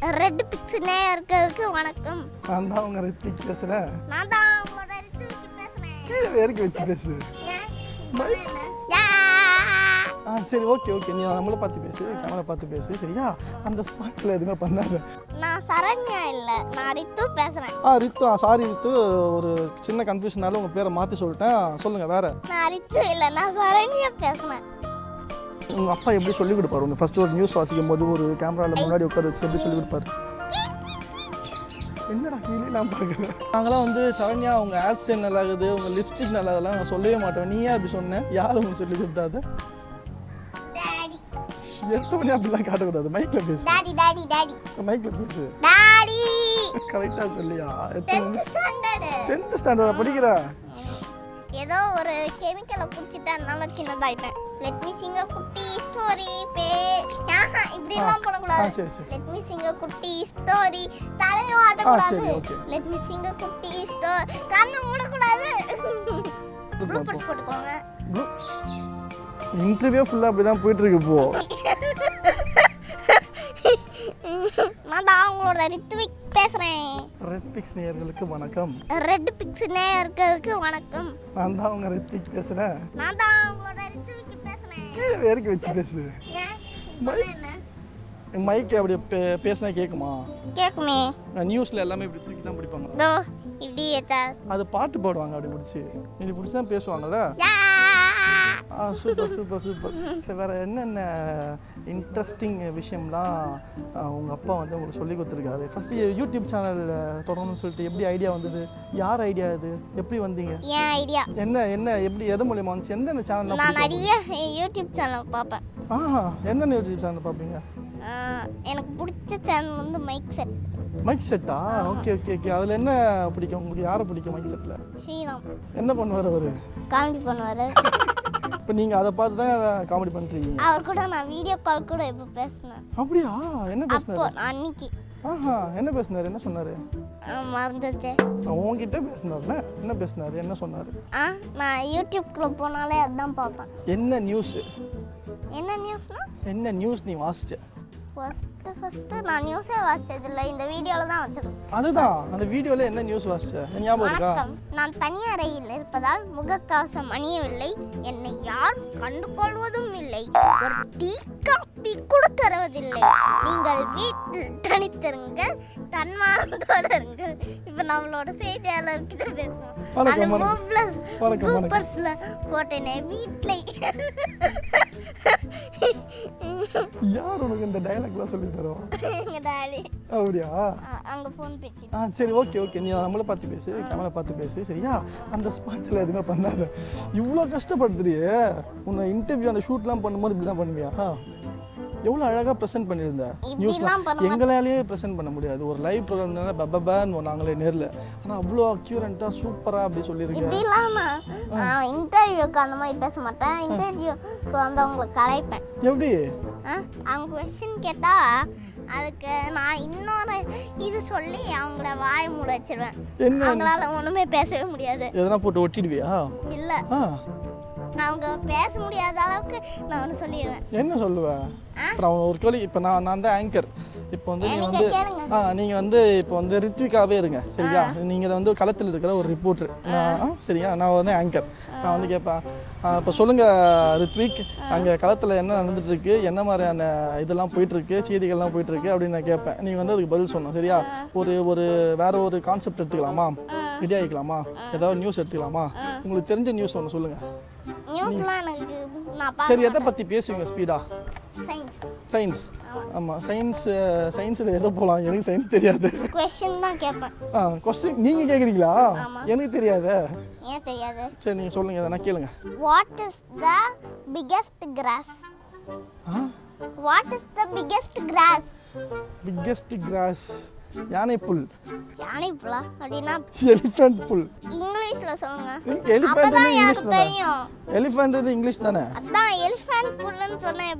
Red fix நேயர்களுக்கு வணக்கம் நான் தான் உங்க ரித்திக் பேசுறேன் நான் தான் உங்களோட ரித்துவிக்கு பேசுறேன் கீழே இறக்கி வச்சு பேசு ஏன்? மைக் யா! ஆ சரி ஓகே ஓகே நீ நம்மள பார்த்து பேசு கேமரா பார்த்து பேசு சரியா அந்த ஸ்பாட்டில் எதுவுமே பண்ணாத நான் சரண்யா இல்ல நான் ரித்து பேசுறேன் ஆ ரித்து ஆ சாரி ரித்து ஒரு சின்ன கன்ஃபியூஷனால உங்கள் பேரை மாற்றி சொல்லிட்டேன் சொல்லுங்கள் வேற நான் ரித்து இல்ல நான் சரண்யா பேசுறேன் உங்கள் அப்பா எப்படி சொல்லிக் கொடுப்பாரு உங்க ஃபர்ஸ்ட் ஒரு நியூஸ் வாசிக்கும் போது ஒரு கேமராவில் முன்னாடி உட்கார வச்சு எப்படி சொல்லிக் கொடுப்பாரு என்னடா கீழே நான் பார்க்குறேன் நாங்களாம் வந்து சரண்யா உங்கள் ஹேர் ஸ்டைல் நல்லா இருக்குது உங்கள் லிப்ஸ்டிக் நல்லா இதெல்லாம் நான் சொல்லவே மாட்டேன் நீ ஏன் அப்படி சொன்னேன் யார் உங்களுக்கு சொல்லி கொடுத்தாது டாடி எடுத்த மணி அப்படிலாம் காட்டக்கூடாது மைக்கில் பேசு டாடி டாடி டாடி மைக்கில் பேசு டாடி கரெக்டாக சொல்லியா எத்தனை 10th ஸ்டாண்டர்ட் டென்த்து ஸ்டாண்டர்டா படிக்கிறா ஏதோ ஒரு கெமிக்கலை குடிச்சிட்டு அதனால சின்னதாயிட்டேன் லெட் மீ சிங்க குட்டி ஸ்டோரி பே ஆஹா இப்படி எல்லாம் ஆ பண்ணக்கூடாது சரி சரி லெட் மீ சிங்க குட்டி ஸ்டோரி தலையை ஆ, ஆட்டக்கூடாது சரி, okay. லெட் மீ சிங்க குட்டி ஸ்டோரி கண்ணை மூடக்கூடாது ப்ளூபர்ஸ் போட்டுக்கோங்க இன்டர்வியூ ஃபுல்லாக அப்படி தான் போயிட்டு இருக்கு இப்போ நான் தான் உங்களோட ரித்விக் பேசுறேன் ரெட் பிக்ஸ் நேயர்களுக்கு வணக்கம் ரெட் பிக்ஸ் நேயர்களுக்கு வணக்கம் நான் தான் உங்க ரித்திக் பேசுகிறேன் நான் தான் உங்களோட ரித்விக் பேசுறேன் கீழே இறக்கி வச்சு பேசு ஏன் மை- என்ன மைக்கு அப்படி பே பேசினா கேட்குமா கேக்குமே நியூஸில் எல்லாமே இப்படி தூக்கி தான் பிடிப்பாங்க இதோ இப்படி வச்சா அது பாட்டு பாடுவாங்க அப்படி பிடிச்சி இப்படி பிடிச்சி தான் பேசுவாங்கல்ல யா! ஆ சூப்பர் சூப்பர் சூப்பர் சரி வேறு என்னென்ன இன்ட்ரெஸ்டிங் விஷயம்லாம் உங்கள் அப்பா வந்து உங்களுக்கு சொல்லி கொடுத்துருக்காரு ஃபஸ்ட்டு யூடியூப் சேனல் தொடங்கணும்னு சொல்லிட்டு எப்படி ஐடியா வந்தது யார் ஐடியா இது எப்படி வந்தீங்க என் ஐடியா என்ன என்ன எப்படி எது மூலியமா வந்துச்சு எந்தெந்த சேனல் நான் நிறைய யூடியூப் சேனல் பார்ப்பேன் ஆ என்னென்ன யூடியூப் சேனல் பார்ப்பீங்க ஆஹ் எனக்கு பிடிச்ச சேனல் வந்து மைக் செட் மைக் செட்டா ஓகே ஓகே ஓகே அதில் என்ன பிடிக்கும் உங்களுக்கு யாரை பிடிக்கும் மைக் செட்டில் ஸ்ரீராம் என்ன பண்ணுவார் அவர் காமெடி பண்ணுவார் இப்போ நீங்கள் அதை பார்த்து தான் காமெடி பண்ணிருக்கீங்க அவர் கூட நான் வீடியோ கால் கூட இப்போ பேசினேன் அப்படியா என்ன அப்போ பேசினாரு அன்னைக்கு ஆஹா என்ன பேசினாரு என்ன சொன்னார் ஆஹ் மறந்துச்சு உங்ககிட்ட பேசினார்ல என்ன பேசினாரு என்ன சொன்னார் ஆ நான் யூடியூப்குள்ளே போனாலே அதான் பார்ப்பேன் என்ன நியூஸ் என்ன நியூஸ்னா என்ன நியூஸ் நீ வாசிச்ச ஃபஸ்ட்டு ஃபஸ்ட்டு நான் நியூஸே வாசிச்சதில்லை இந்த வீடியோவில் தான் வச்சிருக்கேன் அதுதான் அந்த வீடியோவில் என்ன நியூஸ் வாசிச்ச ஞாபகம் இருக்கா வணக்கம் நான் தனி அறையில் இருப்பதால் முகக்கவசம் அணியவில்லை என்னை யாரும் கண்டுகொள்வதும் இல்லை ஒரு டீ காப்பி கூட தருவதில்லை நீங்கள் வீட்டில் தனித்திருங்கள் தன்மானத்தோடு இருங்கள் இப்போ நம்மளோட செய்தியாளர் கிட்ட பேசுவோம் வணக்கம், அந்த வணக்கம். மூப்ளஸ் வணக்கம், வணக்கம். ப்ளூப்பர்ஸில் போட்டேனே வீட்டில் யார் உனக்கு இந்த டைலாக்லாம் சொல்லி தருவா எங்கள் டாடி அப்படியா அங்கே ஃபோன் பேசி ஆ சரி ஓகே ஓகே நீ நம்மளை பார்த்து பேசு கேமரா பார்த்து பேசு சரியா அந்த ஸ்பாட்டில் எதுவுமே பண்ணாத இவ்வளோ கஷ்டப்படுத்துறியே உன்னை இன்டர்வியூ அந்த ஷூட்லாம் பண்ணும்போது இப்படி தான் பண்ணுவியா எவ்வளோ அழகாக ப்ரெசென்ட் பண்ணியிருந்த இப்படிலாம் நியூஸ்லாம் பண்ண எங்களாலேயே ப்ரெசென்ட் பண்ண முடியாது ஒரு லைவ் ப்ரோக்ராம்னால பப்பபான்னு நாங்களே நேரில் ஆனால் அவ்வளோ அக்யூரண்ட்டாக சூப்பராக அப்படி சொல்லியிருக்கேன் இப்படிலாம் நான் இன்டர்வியூக்கு அந்த மாதிரி பேச மாட்டேன் இன்டர்வியூக்கு வந்து அவங்களை கலாய்ப்பேன் எப்படி ஆ, அவங்க கொஷின் கேட்டால் அதுக்கு நான் இன்னொரு இது சொல்லி அவங்கள வாய மூட வச்சிருவேன் என்ன அவங்களால ஒன்றுமே பேசவே முடியாது எதனா போட்டு ஒட்டிடுவியா இல்லை ஆ அவங்க பேச முடியாத அளவுக்கு நான் ஒன்று சொல்லிடுவேன் என்ன சொல்லுவேன் அப்புறம் ஒரு கேள்வி இப்போ நான் நான் தான் ஆங்கர் இப்போ வந்து நீ நீங்க வந்து கேளுங்க. ஆ நீங்கள் வந்து இப்போ வந்து ரித்விகாவே இருங்க சரியா நீங்கள் வந்து களத்தில் இருக்கிற ஒரு ரிப்போர்ட்ரு சரியா நான் வந்து ஆங்கர் நான் வந்து கேட்பேன் இப்போ சொல்லுங்கள் ரித்விக் அங்கே களத்தில் என்ன நடந்துட்டு இருக்கு என்ன மாதிரியான இதெல்லாம் போயிட்டு இருக்கு செய்திகள்லாம் போயிட்டு இருக்கு அப்படின்னு நான் கேட்பேன் நீங்கள் வந்து அதுக்கு பதில் சொல்லணும் சரியா ஒரு ஒரு வேற ஒரு கான்செப்ட் எடுத்துக்கலாமா ரெடி ஆகிக்கலாமா ஏதாவது நியூஸ் எடுத்துக்கலாமா உங்களுக்கு தெரிஞ்ச நியூஸ் ஒன்று சொல்லுங்கள் நியூஸ்லாம் எனக்கு நான் சரி பார்க்க எதை பற்றி பேசுவீங்க ஸ்பீடாக சயின்ஸ் சயின்ஸ் ஆமாம் சயின்ஸ் சயின்ஸில் எதை போகலாம் எனக்கு சயின்ஸ் தெரியாது கொஷின் தான் கேட்பேன் ஆ கொஸ்டின் நீங்கள் கேட்குறீங்களா ஆமா. எனக்கு தெரியாதே ஏன் தெரியாது சரி நீங்கள் சொல்லுங்கள் எதனா கேளுங்க what is the biggest grass ஆ what is the biggest grass biggest grass யானை புல் யானை புலா அப்படின்னா எலிஃபென்ட் புல் இங்கிலீஷ்ல சொல்லுங்க எலிஃபென்ட் அப்பதான் இங்கிலீஷ் எனக்கு தானே தெரியும் எலிஃபென்ட் இங்கிலீஷ் தானே அதான் எலிஃபண்ட் புல்லுன்னு சொன்னா எப்படி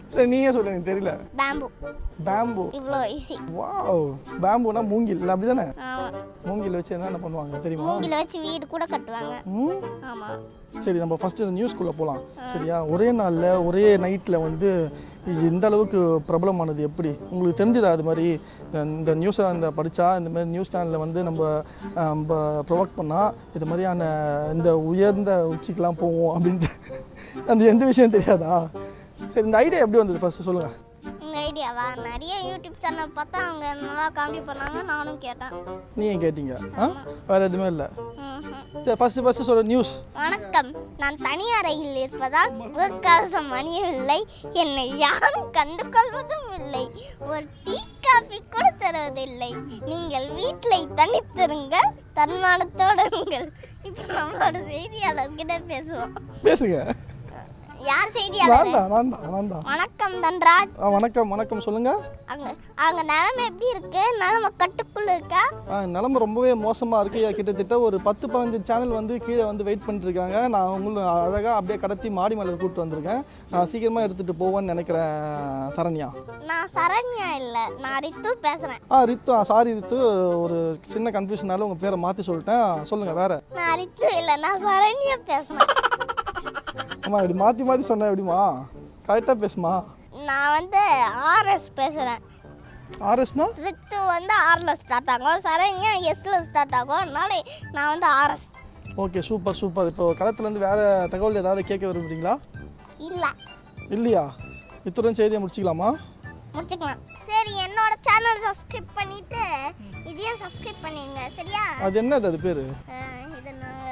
சரி நீயே சொல்லு எனக்கு தெரியல பேம்பு பேம்பு இவ்வளோ ஈஸி வாவ் பேம்புனா மூங்கில் இல்லை அப்படி தானே ஆமாம் மூங்கில் வச்சு என்னென்ன பண்ணுவாங்க தெரியுமா மூங்கில வச்சு வீடு கூட கட்டுவாங்க ம் ஆமாம் சரி நம்ம ஃபஸ்ட்டு இந்த நியூஸ்குள்ளே போகலாம் சரியா ஒரே நாளில் ஒரே நைட்டில் வந்து இந்த அளவுக்கு பிரபலமானது எப்படி உங்களுக்கு தெரிஞ்சதா அது மாதிரி இந்த- இந்த நியூஸை அந்த படித்தா இந்த மாதிரி நியூஸ் சேனலில் வந்து நம்ம நம்ம ப்ரொவோக் பண்ணால் இது மாதிரியான இந்த உயர்ந்த உச்சிக்கெலாம் போவோம் அப்படின்ட்டு அந்த எந்த விஷயம் தெரியாதா சரி இந்த ஐடியா எப்படி வந்தது ஃபஸ்ட்டு சொல்லுங்கள் இந்த ஐடியாவா நிறைய யூடியூப் சேனல் பார்த்தா அவங்க நல்லா காமெடி பண்ணாங்க நானும் கேட்டேன் நீங்கள் கேட்டீங்க ஆ வேறு எதுவுமே இல்லை ம்ஹும். சரி ஃபஸ்ட்டு ஃபஸ்ட்டு சொல்ல நியூஸ் வணக்கம் நான் தனி அறையில் இருப்பதால் முகக்கவசம் அணியவில்லை என்னை யாரும் கண்டு கொள்வதும் இல்லை ஒரு டீ காபி கூட தருவதில்லை நீங்கள் வீட்டில் தனித்திருங்கள் தன்மானத்தோடு இருங்கள் இப்போ நம்மளோட செய்தியாளர்கிட்ட பேசுவோம் பேசுங்க யார் செய்தியாளர் நான் தான் நான் தான் நான் தான் வணக்கம் தன்ராஜ் ஆ வணக்கம் வணக்கம் சொல்லுங்கள் அங்க அவங்க நிலைமை எப்படி இருக்கு நிலைமை கட்டுக்குள்ள இருக்கா ஆ, நிலைமை ரொம்பவே மோசமாக இருக்கு ஐயா. கிட்டத்தட்ட ஒரு பத்து பதினஞ்சு சேனல் வந்து கீழே வந்து வெயிட் பண்ணிட்டு இருக்காங்க நான் உங்களுக்கு அழகாக அப்படியே கடத்தி மாடி மேலே கூப்பிட்டு வந்திருக்கேன் நான் சீக்கிரமாக எடுத்துகிட்டு போவேன்னு நினைக்கிறேன் சரண்யா நான் சரண்யா இல்லை நான் ரித்து பேசுறேன் ஆ ரித்து சாரி ரித்து ஒரு சின்ன கன்ஃபியூஷனால உங்கள் பேரை மாற்றி சொல்லிட்டேன் சொல்லுங்கள் வேறு நான் ரித்து இல்லை நான் சரண்யா பேசுறேன் அம்மா இப்படி மாற்றி மாற்றி சொன்னேன் எப்படிமா கரெக்டாக பேசுமா நான் வந்து ஆர்எஸ் பேசுறேன் ஆர்எஸ்னா ரித்து வந்து ஆர்ல ஸ்டார்ட் ஆகும் சரண்யா எஸ்ல ஸ்டார்ட் ஆகும் அதனால நான் வந்து ஆர்எஸ் ஓகே சூப்பர் சூப்பர் இப்போ களத்துலேருந்து வேறு தகவல் ஏதாவது கேட்க விரும்புறீங்களா இல்லை இல்லையா இத்துடன் செய்தியை முடிச்சுக்கலாமா முடிச்சுக்கலாம் சரி என்னோட சேனல் சப்ஸ்கிரைப் பண்ணிட்டு இதையும் சப்ஸ்கிரைப் பண்ணிடுங்க சரியா அது என்னது அது பேர் அஹ் இது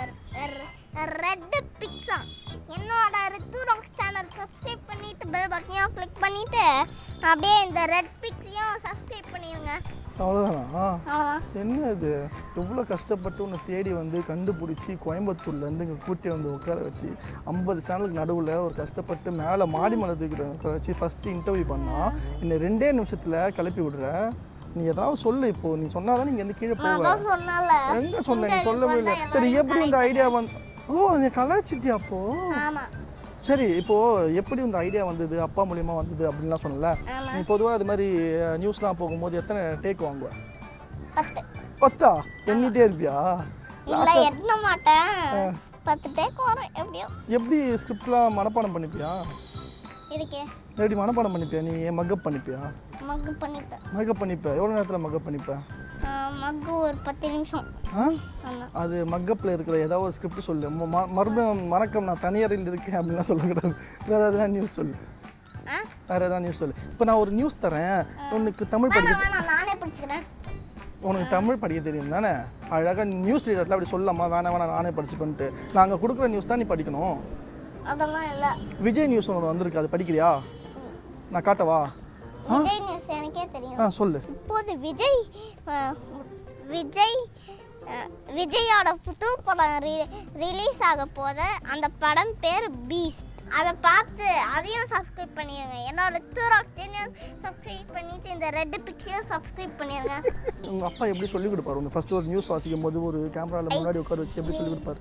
ரெட் பிக்ஸா என்னோட ரித்து ராக் சேனல் சப்ஸ்கிரைப் பண்ணிட்டு பெல் பட்டனையும் கிளிக் பண்ணிட்டு அப்படியே இந்த ரெட் பிக்ஸையும் சப்ஸ்கிரைப் பண்ணிடுங்க அவ்வளோதானா அவ்வளோதான் என்ன இது எவ்வளோ கஷ்டப்பட்டு உன்னை தேடி வந்து கண்டுபிடிச்சி கோயம்புத்தூர்லேருந்து இங்கே கூட்டி வந்து உட்கார வச்சு ஐம்பது சேனலுக்கு நடுவில் ஒரு கஷ்டப்பட்டு மேலே மாடி மலை தூக்கிட்டு வந்து உட்கார வச்சு ஃபஸ்ட்டு இன்டர்வியூ பண்ணால் இன்னும் ரெண்டே நிமிஷத்தில் கிளப்பி விடுற நீ ஏதாவது சொல்லு இப்போ நீ சொன்னாதான் நீங்க இருந்து கீழே நான் போவ தான் சொன்னல எங்க சொன்ன நீ சொல்லவே இல்லை சரி எப்படி இந்த ஐடியா வந்து ஓ நீ கலாச்சிட்டியா அப்போ ஆமா சரி இப்போ எப்படி இந்த ஐடியா வந்தது அப்பா மூலியமா வந்தது அப்படின்லாம் சொன்னல ஆமா நீ பொதுவாக இது மாதிரி நியூஸ்லாம் போகும்போது எத்தனை டேக் வாங்குவ பத்து பத்தா எண்ணிட்டே இருப்பியா இல்ல எண்ண மாட்டேன் பத்து டேக் வரும் எப்படியோ எப்படி ஸ்கிரிப்ட்லாம் மனப்பாடம் பண்ணிப்பியா இருக்கே எப்படி மனப்பாடம் பண்ணிப்பியா நீ மக்கப் பண்ணிப்பியா மக்கு பண்ணிப்பேன் மக்கப் பண்ணிப்ப எவ்வளோ நேரத்தில் மக்கப் பண்ணிப்ப ஆஹ் மக்கு ஒரு பத்து நிமிஷம் ஆ ஆமா அது மக்கப்பில் இருக்கிற ஏதாவது ஒரு ஸ்கிரிப்ட் சொல்லு ம- ம- மறுபடியும் வணக்கம் நான் தனியாரில் இருக்கேன் அப்படின்லாம் சொல்லக்கூடாது வேறு எதாவது நியூஸ் சொல்லு ஆ வேறு எதாவது நியூஸ் சொல்லு இப்போ நான் ஒரு நியூஸ் தரேன் உனக்கு தமிழ் படிக்க வேணாம் வேணாம் நானே பிடிச்சிக்கிறேன் உனக்கு தமிழ் படிக்க தெரியும் தானே அழகாக நியூஸ் ரீடரில் அப்படி சொல்லலாமா வேணாம் வேணாம் நானே படிச்சுப்பேன்ட்டு நாங்கள் கொடுக்குற நியூஸ் தான் நீ படிக்கணும் அதெல்லாம் இல்லை விஜய் நியூஸ் ஒன்று வந்திருக்கு அது படிக்கிறியா நான் காட்டவா விஜய் நியூஸ் எனக்கே தெரியும் ஆ சொல்லு இப்போது விஜய் அஹ், விஜய் அஹ், விஜயோட புது படம் ரிலீஸ் ஆக போது அந்த படம் பேர் பீஸ்ட் அதை பார்த்து அதையும் சப்ஸ்கிரைப் பண்ணிடுங்க என்னோட தூராக் சேனல் சப்ஸ்கிரைப் பண்ணிட்டு இந்த ரெட் பிக்சரையும் சப்ஸ்கிரைப் பண்ணிடுங்க உங்கள் அப்பா எப்படி சொல்லி கொடுப்பாரு உனக்கு ஃபஸ்ட்டு ஒரு நியூஸ் வாசிக்கும் போது ஒரு கேமராவில் முன்னாடி உட்கார வச்சு எப்படி சொல்லி கொடுப்பாரு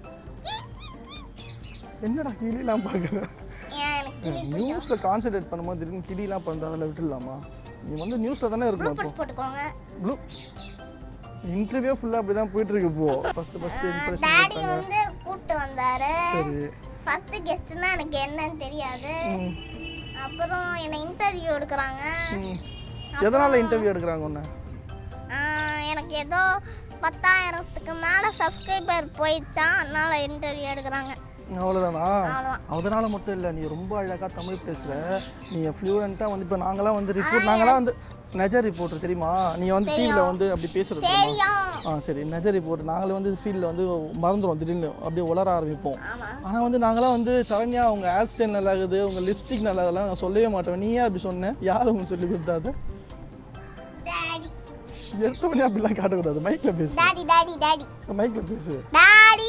என்னடா கிளிலாம் பார்க்குறேன் ஏன் எனக்கு கிளி நியூஸில் கான்சென்ட்ரேட் பண்ணும்போது திடீர்னு கிளிலாம் பண்ணுறது அதில் விட்டுடலாமா நீ வந்து நியூஸில் தானே இருக்கணும் அப்போ ப்ளூ போட்டுக்கோங்க ப்ளூ இன்டர்வியூ ஃபுல்லாக அப்படி தான் போயிட்டு இருக்கு இப்போ ஃபஸ்ட்டு ஃபஸ்ட்டு இம்ப்ரெஷன் டாடி வந்து கூப்பிட்டு வந்தாரு சரி ஃபர்ஸ்ட் கெஸ்ட்னா எனக்கு என்னன்னு தெரியாது ம், அப்புறம் என்னை இன்டர்வியூ எடுக்கிறாங்க ம். எதனால் இன்டர்வியூ எடுக்கிறாங்க உன்னை ஆஹ் எனக்கு ஏதோ பத்தாயிரத்துக்கு மேலே சப்ஸ்கிரைபர் போயிடுச்சான் அதனால இன்டர்வியூ எடுக்கிறாங்க அவ்வளோதானா அவ்வளோதான் அதனால மட்டும் இல்லை நீ ரொம்ப அழகாக தமிழ் பேசுகிற நீ ஃப்ளூயண்ட்டாக வந்து இப்போ நாங்களாம் வந்து ரிப்போர்ட் நாங்களாம் வந்து நெஜ ரிப்போர்ட்டர் தெரியுமா நீ வந்து டிவியில் வந்து அப்படி பேசுறது தெரியும் ஆ சரி நெஜ ரிப்போர்ட் நாங்களே வந்து ஃபீல்டில் வந்து மறந்துடும் திடீர்னு அப்படியே உளர ஆரம்பிப்போம் ஆமாம் ஆனால் வந்து நாங்களாம் வந்து சரண்யா உங்கள் ஹேர் ஸ்டைல் நல்லா இருக்குது உங்கள் லிப்ஸ்டிக் நல்லா இதெல்லாம் நான் சொல்லவே மாட்டேன் நீ ஏன் அப்படி சொன்னேன் யார் உங்களுக்கு சொல்லி கொடுத்தாது டாடி எடுத்த உடனே அப்படிலாம் காட்டக்கூடாது மைக்கில் பேசு டாடி டாடி டாடி மைக்கில் பேசு டாடி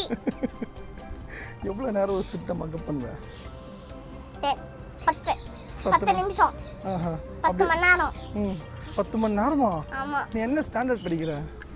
எவ்வளோ நேரம் ஒரு ஸ்கிரிப்டை மக்கப் பண்ணுவேன் டென் பத்து பத்து பத்து நிமிஷம் ஆஹா பத்து மணி நேரம் ம் பத்து மணி நேரமா ஆமாம் நீ என்ன ஸ்டாண்டர்ட் படிக்கிற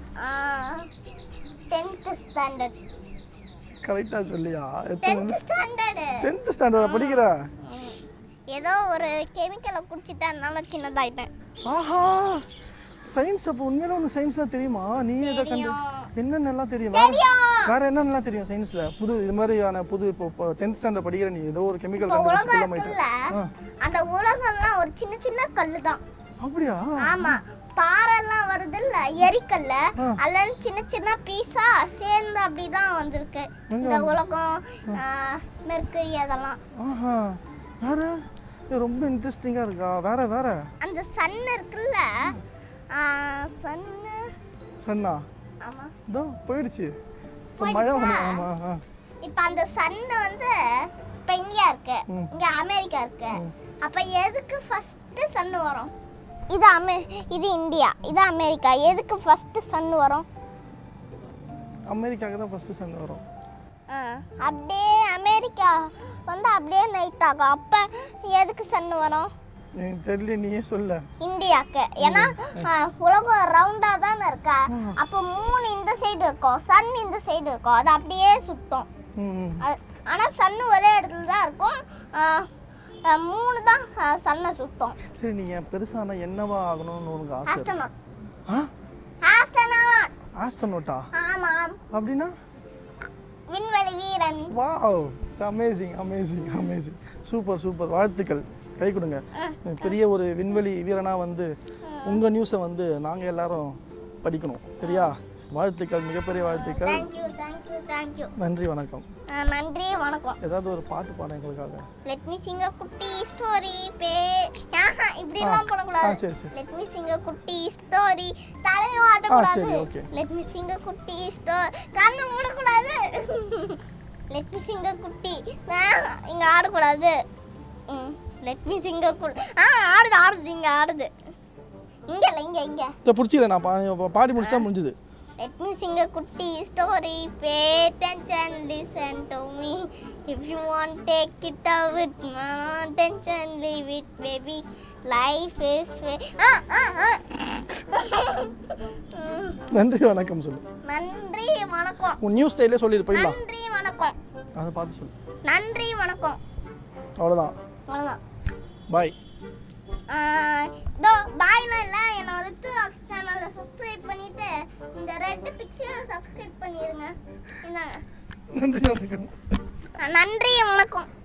டென்த்து ஸ்டாண்டர்ட் கரெக்டாக சொல்லியா எத்தனை டென்த்து ஸ்டாண்டர்டு டென்த் ஸ்டாண்டர்ட் படிக்கிற ஏதோ ஒரு கெமிக்கலை குடிச்சிட்டு அதனால சின்னதாயிட்டேன் ஆஹா சயின்ஸ் அப்போ உண்மையில உனக்கு சயின்ஸ்லாம் தெரியுமா நீ எதை கண்டு என்னென்னலாம் தெரியும் வேற வேற என்னென்னலாம் தெரியும் சயின்ஸ்ல புது இது மாதிரியான புது இப்போ டென்த் ஸ்டாண்டர்ட் படிக்கிற நீ ஏதோ ஒரு கெமிக்கல் கண்டுபிடிச்சு கொள்ள உலகத்துல மாட்டேன் ஆ அந்த உலகம்லாம் ஒரு சின்ன சின்ன கல்லு தான் அப்படியா ஆமா பாறைலாம் வருது இல்ல எரிக்கல்ல ஆ. அதெல்லாம் சின்ன சின்ன பீஸா சேர்ந்து அப்படிதான் வந்திருக்கு இந்த உலகம் மெர்க்கரி அதெல்லாம் ஆஹா வேற இது ரொம்ப இன்ட்ரெஸ்டிங்காக இருக்கா வேற வேற அந்த சன் இருக்குல்ல சன்னு சன்னா ஆமா இதோ போயிடுச்சு இப்போ மழை வந்து ஆமா ஆ இப்ப அந்த சன் வந்து இப்ப இந்தியா இருக்கு ம். இங்க அமெரிக்கா இருக்கு அப்ப எதுக்கு ஃபர்ஸ்ட் சன் வரும் இது அமெ இது இந்தியா இது அமெரிக்கா எதுக்கு ஃபர்ஸ்ட் சன் வரும் அமெரிக்காவுக்கு தான் ஃபஸ்ட்டு சன் வரும் ஆ, அப்படியே அமெரிக்கா வந்து அப்படியே நைட் ஆகும் அப்ப எதுக்கு சன் வரும் எனக்கு தெரியல நீயே சொல்ல இந்தியாக்கு ஏன்னா ஆ, உலகம் ரவுண்டா தானே இருக்கா அப்போ மூணு இந்த சைடு இருக்கும் சன் இந்த சைடு இருக்கும் அது அப்படியே சுத்தும் ம் ம். அது- ஆனா சன் ஒரே இடத்துல தான் இருக்கும் ஆ, ஆ, மூணு தான் சன்னை சுத்தும் சரி நீ என் பெருசான என்னவா ஆகணும்னு உனக்கு ஆசை இருக்கு? ஆஸ்ட்ரோனாட் ஆ ஆஸ்ட்ரோனாட் ஆஸ்ட்ரோனோட்டா ஆமாம் அப்படின்னா விண்வெளி வீரன் wow amazing amazing amazing super super வாழ்த்துக்கள் கை கொடுங்க பெரிய ஒரு விண்வெளி வீரனா வந்து உங்க நியூஸை வந்து நாங்க எல்லாரும் படிக்கணும் சரியா வாழ்த்துக்கள் மிகப்பெரிய வாழ்த்துக்கள் தேங்க்யூ தேங்க்யூ தேங்க்யூ நன்றி வணக்கம் நன்றி வணக்கம் ஏதாவது ஒரு பாட்டு பாட எங்களுக்காக லெட் மீ சிங் குட்டி ஸ்டோரி பே ஆஹா இப்படி எல்லாம் ஆ பண்ணக்கூடாது சரி சரி லெட் மீ சிங் குட்டி ஸ்டோரி தலையும் ஆ ஆட்டக்கூடாது சரி ஓகே லெட் மீ சிங் குட்டி ஸ்டோரி கண்ணு மூடக்கூடாது லெட் மீ சிங் குட்டி ஆஹா, இங்க ஆடக்கூடாது லெட் மீ சிங் குட்டி ஆ ஆடுது ஆடுது இங்க ஆடுது இங்க இல்ல இங்க இங்க இதை பிடிச்சிக்கிறேன் நான் பா- பாடி முடிச்சா முடிஞ்சுது Let me sing a குட்டி story. Pay attention, listen to me. If you want, take it out with no attention, leave it, baby. Life is way. Ah, ah, ah. ம், நன்றி வணக்கம் சொல்லு நன்றி வணக்கம் உன் நியூஸ் ஸ்டைலே சொல்லிடு போயிடலாம் நன்றி வணக்கம் அதை பார்த்து சொல்லு நன்றி வணக்கம் அவ்வளோதான் அவ்வளோதான் பாய் இதோ பாய்னா இல்லை என்னோட ரித்துராக்ஸ் சேனலை சப்ஸ்கிரைப் பண்ணிட்டு இந்த ரெட் பிக்சரை சப்ஸ்கிரைப் பண்ணிடுங்க இந்தாங்க நன்றி வணக்கம் நன்றி வணக்கம்